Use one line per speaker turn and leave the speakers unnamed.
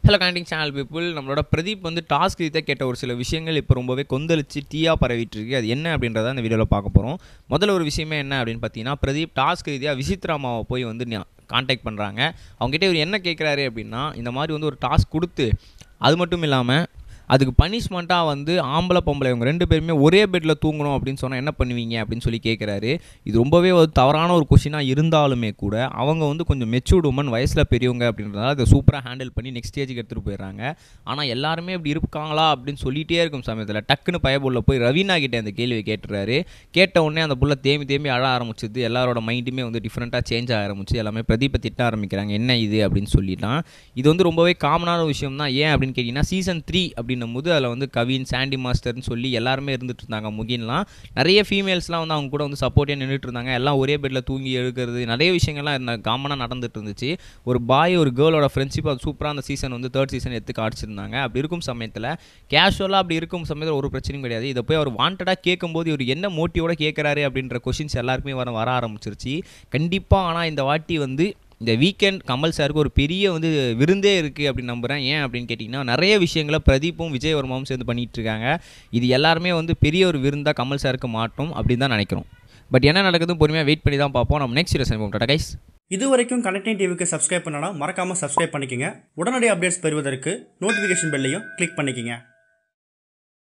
hello connecting channel people நம்மளோட பிரதீப் வந்து task ரீதியாக கேட்ட ஒரு சில விஷயங்கள் இப்போ ரொம்பவே கொந்தளிச்சு டீயாக பரவிட்டு இருக்கு அது என்ன அப்படின்றத இந்த வீடியோவில் பார்க்க போகிறோம் முதல்ல ஒரு விஷயமே என்ன அப்படின்னு பார்த்தீங்கன்னா பிரதீப் டாஸ்க் ரீதியாக விசித்ராமாவை போய் வந்து காண்டாக்ட் பண்ணுறாங்க அவங்ககிட்ட இவர் என்ன கேட்குறாரு அப்படின்னா இந்த மாதிரி வந்து ஒரு டாஸ்க் கொடுத்து அது மட்டும் இல்லாமல் அதுக்கு பனிஷ்மெண்ட்டாக வந்து ஆம்பளை பொம்பளை இவங்க ரெண்டு பேருமே ஒரே பெட்டில் தூங்கணும் அப்படின்னு சொன்னால் என்ன பண்ணுவீங்க அப்படின்னு சொல்லி கேட்குறாரு இது ரொம்பவே ஒரு தவறான ஒரு கொஷினாக இருந்தாலுமே கூட அவங்க வந்து கொஞ்சம் மெச்சூர்டு உமன் வயசில் பெரியவங்க அப்படின்றதால அதை சூப்பராக ஹேண்டில் பண்ணி நெக்ஸ்ட் ஸ்டேஜுக்கு எடுத்துகிட்டு போயிடுறாங்க ஆனால் எல்லாருமே இப்படி இருக்காங்களா அப்படின்னு சொல்லிகிட்டே இருக்கும் சமயத்தில் டக்குன்னு பயபுள்ள போய் ரவீனா கிட்டே அந்த கேள்வியை கேட்டுறாரு கேட்ட உடனே அந்த புள்ள தேம்பி தேம்பி அழ ஆரம்பிச்சது எல்லாரோட மைண்டுமே வந்து டிஃப்ரெண்ட்டாக சேஞ்ச் ஆக ஆரம்பிச்சு எல்லாமே பிரதீப்பை திட்ட ஆரம்பிக்கிறாங்க என்ன இது அப்படின்னு சொல்லிட்டான் இது வந்து ரொம்பவே காமனான விஷயம் தான் ஏன் அப்படின்னு கேட்டிங்கன்னா சீசன் த்ரீ அப்படின்னும் போது அதில் வந்து கவின் சாண்டி மாஸ்டர்னு சொல்லி எல்லாருமே இருந்துட்டு இருந்தாங்க முகின்லாம் நிறைய ஃபீமேல்ஸ்லாம் வந்து அவங்க கூட வந்து சப்போர்ட்டே நின்றுட்டு இருந்தாங்க எல்லாம் ஒரே பெட்டில் தூங்கி எழுக்கிறது நிறைய விஷயங்கள்லாம் இருந்த காமனாக நடந்துட்டு இருந்துச்சு ஒரு பாய் ஒரு கேர்ளோட ஃப்ரெண்ட்ஷிப் அது சூப்பராக அந்த சீசன் வந்து தேர்ட் சீசன் எடுத்து காடிச்சிருந்தாங்க அப்படி இருக்கும் சமயத்தில் கேஷுவலாக அப்படி இருக்கும் சமயத்தில் ஒரு பிரச்சனையும் கிடையாது இதை போய் அவர் வாண்டடாக கேட்கும்போது இவர் என்ன மோட்டிவோட கேட்குறாரு அப்படின்ற கொஷின்ஸ் எல்லாருக்குமே வர வர ஆரம்பிச்சிருச்சு கண்டிப்பாக ஆனால் இந்த வாட்டி வந்து இந்த வீக்கெண்ட் கமல் சாருக்கு ஒரு பெரிய வந்து விருந்தே இருக்குது அப்படின்னு நம்புகிறேன் ஏன் அப்படின்னு கேட்டிங்கன்னா நிறைய விஷயங்களை பிரதீப்பும் விஜயவர்மாவும் சேர்ந்து பண்ணிகிட்டு இருக்காங்க இது எல்லாருமே வந்து பெரிய ஒரு விருந்தாக கமல் சாருக்கு மாட்டோம் அப்படின்னு தான் நினைக்கிறோம் பட் என்ன நடக்குதுன்னு பொறுமையாக வெயிட் பண்ணி தான் பார்ப்போம் நம்ம நெக்ஸ்ட் வீடியோ சந்திப்போம் கைஸ்
இது வரைக்கும் கனெக்டிங் டிவிக்கு சப்ஸ்கிரைப் பண்ணனா மறக்காம சப்ஸ்கிரைப் பண்ணிக்கங்க உடனடி அப்டேட்ஸ் பெறுவதற்கு நோட்டிஃபிகேஷன் பெல்லையும் கிளிக் பண்ணிக்கங்க